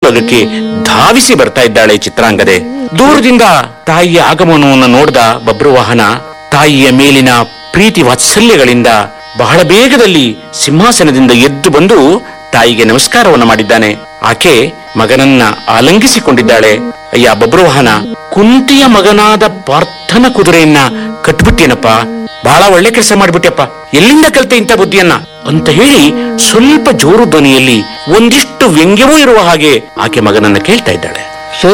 ಭಾಗಕ್ಕೆ ಧಾವಿಸಿ ಬರ್ತಾ ಇದ್ದಾಳೆ ಚಿತ್ರಾಂಗದೆ ದೂರದಿಂದ ತಾಯಿಯ ಆಗಮನವನ್ನು ನೋಡಿದ ಬಬ್ರುವಾಹನ ತಾಯಿಯ ಮೇಲಿನ ಪ್ರೀತಿ ವಾತ್ಸಲ್ಯಗಳಿಂದ ಬಹಳ ಬೇಗದಲ್ಲಿ ಸಿಂಹಾಸನದಿಂದ ಎದ್ದು ಬಂದು ತಾಯಿಗೆ ನಮಸ್ಕಾರವನ್ನು ಮಾಡಿದ್ದಾನೆ ಆಕೆ ಮಗನನ್ನ ಆಲಂಗಿಸಿಕೊಂಡಿದ್ದಾಳೆ ಅಯ್ಯ ಬಬ್ರುವಾಹನ ಕುಂತಿಯ ಮಗನಾದ ಪಾರ್ಥನ ಕುದುರೆಯನ್ನ ಕಟ್ಬಿಟ್ಟೇನಪ್ಪ ಬಹಳ ಒಳ್ಳೆ ಕೆಲಸ ಮಾಡ್ಬಿಟ್ಟೆಪ್ಪ ಎಲ್ಲಿಂದ ಕಲ್ತೆ ಇಂಥ ಬುದ್ಧಿಯನ್ನ ಅಂತ ಹೇಳಿ ಸ್ವಲ್ಪ ಜೋರು ಧ್ವನಿಯಲ್ಲಿ ಒಂದಿಷ್ಟು ವ್ಯಂಗ್ಯವೂ ಇರುವ ಹಾಗೆ ಆಕೆ ಮಗನನ್ನ ಕೇಳ್ತಾ ಇದ್ದಾಳೆ